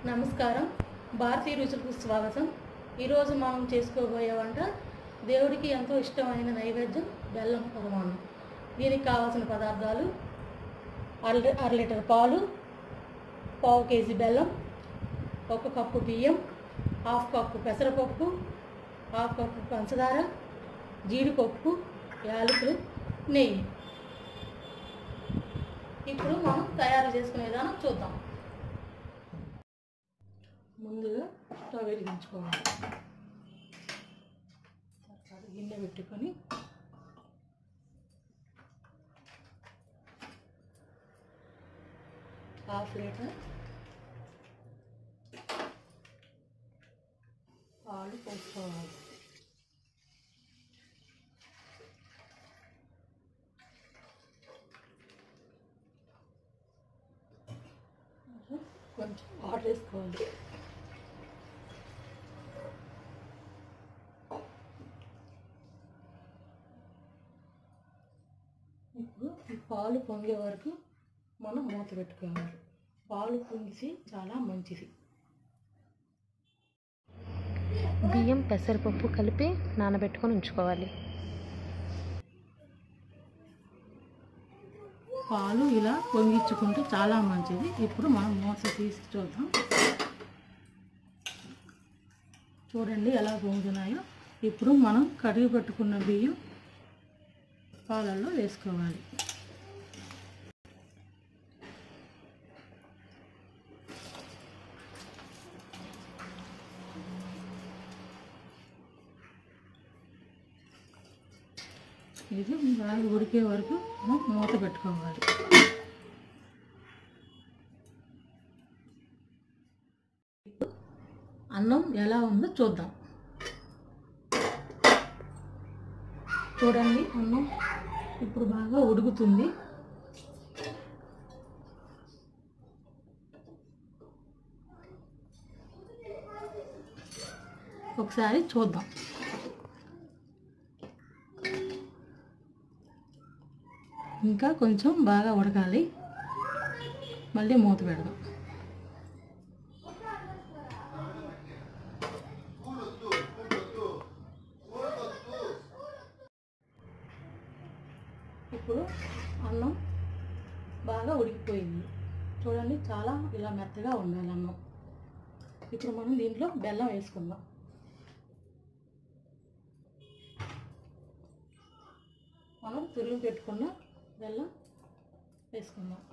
నమస్కారం భారతీయ రుచులకు స్వాగతం ఈరోజు మనం చేసుకోబోయే వంట దేవుడికి ఎంతో ఇష్టమైన నైవేద్యం బెల్లం పరమాన్నం దీనికి కావాల్సిన పదార్థాలు అర అర లీటర్ పాలు పావు కేజీ బెల్లం ఒక కప్పు బియ్యం హాఫ్ కప్పు పెసరపప్పు హాఫ్ కప్పు పంచదార జీడిపప్పు యాలకులు నెయ్యి ఇప్పుడు మనం తయారు చేసుకునే విధానం చూద్దాం ముందుగా స్టవ్ వెలిగించుకోవాలి తర్వాత గిన్నె పెట్టుకొని హాఫ్ లీటర్ పాలు పోసుకోవాలి కొంచెం వాటర్ వేసుకోవాలి ఇప్పుడు ఈ పాలు పొంగే వరకు మనం మూత పెట్టుకోవాలి పాలు పొంగిసి చాలా మంచిది బియ్యం పెసరపప్పు కలిపి నానబెట్టుకొని ఉంచుకోవాలి పాలు ఇలా పొంగించుకుంటే చాలా మంచిది ఇప్పుడు మనం మూత తీసి చూద్దాం చూడండి ఎలా పొంగుతున్నాయో ఇప్పుడు మనం కడిగి పెట్టుకున్న బియ్యం పాలల్లో వేసుకోవాలి ఇది బాగా ఉడికే వరకు మనం మూత పెట్టుకోవాలి అన్నం ఎలా ఉందో చూద్దాం చూడండి అన్నం ఇప్పుడు బాగా ఉడుకుతుంది ఒకసారి చూద్దాం ఇంకా కొంచెం బాగా ఉడకాలి మళ్ళీ మూత పెడదాం ఇప్పుడు అన్నం బాగా ఉడికిపోయింది చూడండి చాలా ఇలా మెత్తగా ఉండాలి అన్నం ఇప్పుడు మనం దీంట్లో బెల్లం వేసుకుందాం మనం తురిమి పెట్టుకున్న బెల్లం వేసుకుందాం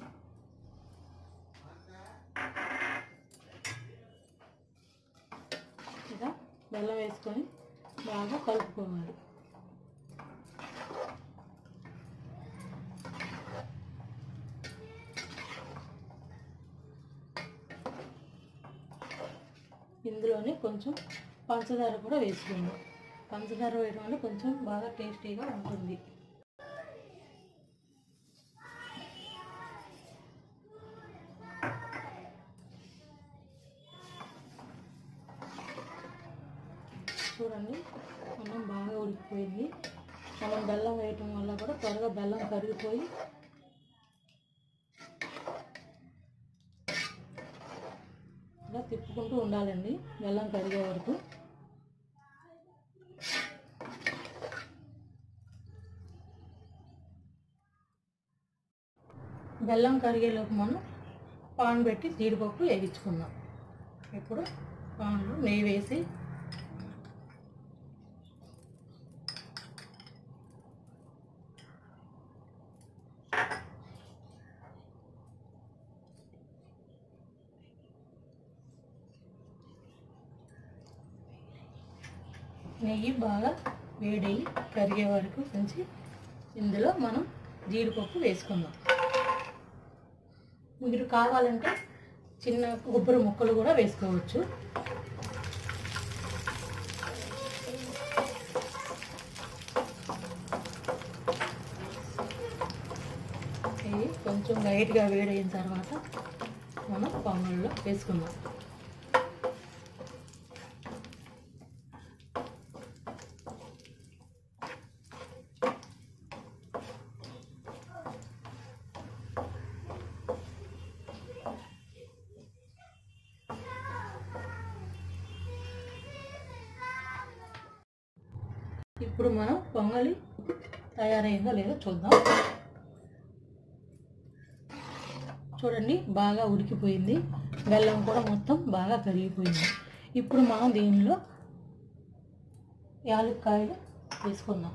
ఇలా బెల్లం వేసుకొని బాగా కలుపుకోవాలి ఇందులోనే కొంచెం పంచదార కూడా వేసుకుందాం పంచదార వేయడం వల్ల కొంచెం బాగా టేస్టీగా ఉంటుంది చూడండి అన్నం బాగా ఉడికిపోయింది మనం బెల్లం వేయటం వల్ల కూడా త్వరగా బెల్లం కరిగిపోయి ఇలా తిప్పుకుంటూ ఉండాలండి బెల్లం కరిగే వరకు బెల్లం కరిగేలోపు మనం పాన్ పెట్టి జీడిపప్పు వేగించుకుందాం ఇప్పుడు పాన్లో నెయ్యి వేసి నెయ్యి బాగా వేడయ్యి కరిగే వరకు ఉంచి ఇందులో మనం జీడిపప్పు వేసుకుందాం మీరు కావాలంటే చిన్న కొబ్బరి ముక్కలు కూడా వేసుకోవచ్చు ఇవి కొంచెం లైట్గా వేడైన తర్వాత మనం పొంగల్లో వేసుకుందాం ఇప్పుడు మనం పొంగలి తయారైందో లేదో చూద్దాం చూడండి బాగా ఉడికిపోయింది బెల్లం కూడా మొత్తం బాగా కరిగిపోయింది ఇప్పుడు మనం దీనిలో యాలక్కాయలు వేసుకుందాం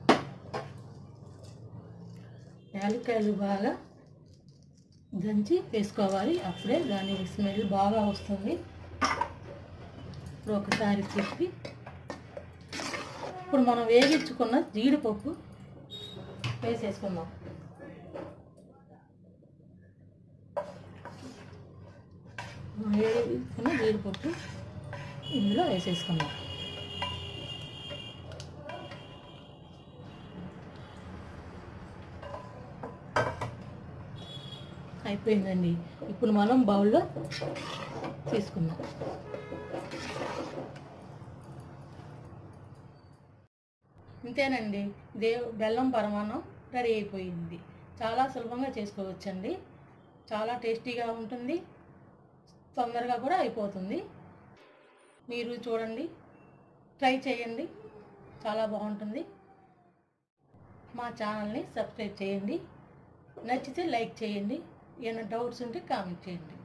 యాలక్కాయలు బాగా దంచి వేసుకోవాలి అప్పుడే దాని స్మెల్ బాగా వస్తుంది ఇప్పుడు ఒకసారి చెప్పి ఇప్పుడు మనం వేగించుకున్న జీడిపప్పు వేసేసుకుందాం మనం వేగించుకున్న జీడిపప్పు ఇందులో వేసేసుకుందాం అయిపోయిందండి ఇప్పుడు మనం బౌల్లో తీసుకుందాం ఇంతేనండి దేవ్ బెల్లం పరమాన్నం రెడీ అయిపోయింది చాలా సులభంగా చేసుకోవచ్చండి చాలా టేస్టీగా ఉంటుంది తొందరగా కూడా అయిపోతుంది మీరు చూడండి ట్రై చేయండి చాలా బాగుంటుంది మా ఛానల్ని సబ్స్క్రైబ్ చేయండి నచ్చితే లైక్ చేయండి ఏమైనా డౌట్స్ ఉంటే కామెంట్ చేయండి